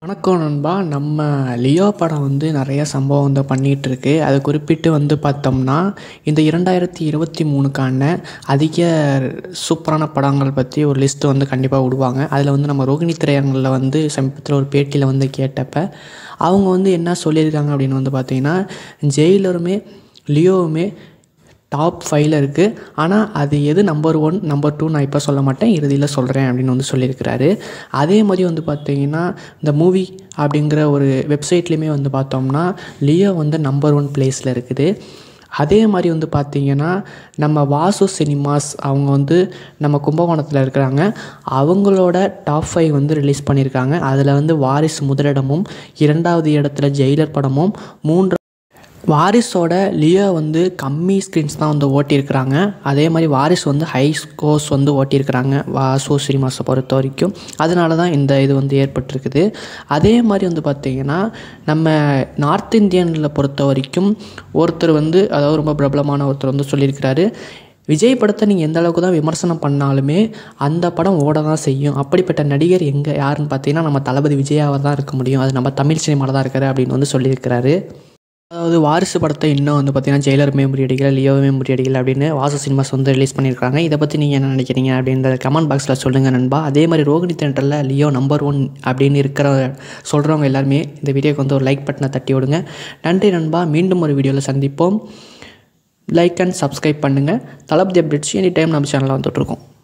வணக்கம் நண்பா நம்ம லியோ படம் வந்து நிறைய சம்பவம் வந்து பண்ணிகிட்ருக்கு அது குறிப்பிட்டு வந்து பார்த்தோம்னா இந்த இரண்டாயிரத்தி இருபத்தி மூணுக்கான அதிக சூப்பரான படங்கள் பற்றி ஒரு லிஸ்ட்டு வந்து கண்டிப்பாக விடுவாங்க அதில் வந்து நம்ம ரோகிணி திரையரங்கில் வந்து சமீபத்தில் ஒரு பேட்டியில் வந்து கேட்டப்ப அவங்க வந்து என்ன சொல்லியிருக்காங்க அப்படின்னு வந்து பார்த்தீங்கன்னா ஜெயிலருமே லியோவுமே டாப் ஃபைவ்ல இருக்குது ஆனால் அது எது நம்பர் ஒன் நம்பர் டூ நான் இப்போ சொல்ல மாட்டேன் இறுதியில் சொல்கிறேன் அப்படின்னு வந்து சொல்லியிருக்கிறாரு அதே மாதிரி வந்து பார்த்தீங்கன்னா இந்த மூவி அப்படிங்கிற ஒரு வெப்சைட்லேயுமே வந்து பார்த்தோம்னா லியோ வந்து நம்பர் ஒன் பிளேஸில் இருக்குது அதே மாதிரி வந்து பார்த்திங்கன்னா நம்ம வாசு சினிமாஸ் அவங்க வந்து நம்ம கும்பகோணத்தில் இருக்கிறாங்க அவங்களோட டாப் ஃபைவ் வந்து ரிலீஸ் பண்ணியிருக்காங்க அதில் வந்து வாரிசு முதலிடமும் இரண்டாவது இடத்துல ஜெயிலர் படமும் மூன்று வாரிசோட லியோ வந்து கம்மி ஸ்க்ரீன்ஸ் தான் வந்து ஓட்டியிருக்கிறாங்க அதே மாதிரி வாரிஸ் வந்து ஹை ஸ்கோர்ஸ் வந்து ஓட்டியிருக்கிறாங்க வாசு சினிமாஸை பொறுத்த வரைக்கும் அதனால தான் இந்த இது வந்து ஏற்பட்டிருக்குது அதே மாதிரி வந்து பார்த்திங்கன்னா நம்ம நார்த் இந்தியனில் பொறுத்த வரைக்கும் ஒருத்தர் வந்து அதாவது ரொம்ப பிரபலமான ஒருத்தர் வந்து சொல்லியிருக்கிறாரு விஜய் படத்தை நீங்கள் எந்த அளவுக்கு தான் விமர்சனம் பண்ணாலுமே அந்த படம் ஓட தான் செய்யும் அப்படிப்பட்ட நடிகர் எங்கே யாருன்னு பார்த்தீங்கன்னா நம்ம தளபதி விஜயாவாக தான் இருக்க முடியும் அது நம்ம தமிழ் சினிமாவில் தான் இருக்காரு அப்படின்னு வந்து சொல்லியிருக்கிறாரு அதாவது வாரிசு படத்தை இன்னும் வந்து பார்த்தீங்கன்னா ஜெயிலருமே முறியடிக்கல லியோவுமே முறியடிக்கல அப்படின்னு வாசு சினிமாஸ் வந்து ரிலீஸ் பண்ணியிருக்காங்க இதை பற்றி நீங்கள் என்ன நினைக்கிறீங்க அப்படின்றத கமெண்ட் பாக்ஸில் சொல்லுங்கள் நண்பா அதே மாதிரி ரோகிணி தேட்டரில் லியோ நம்பர் ஒன் அப்படின்னு இருக்கிற சொல்கிறவங்க எல்லாருமே இந்த வீடியோக்கு வந்து ஒரு லைக் பட்டனை தட்டி விடுங்க நன்றி நண்பா மீண்டும் ஒரு வீடியோவில் சந்திப்போம் லைக் அண்ட் சப்ஸ்கிரைப் பண்ணுங்கள் தளபதி அப்டேட்ஸ் எனி டைம் நம்ம சேனலில் வந்துட்டுருக்கோம்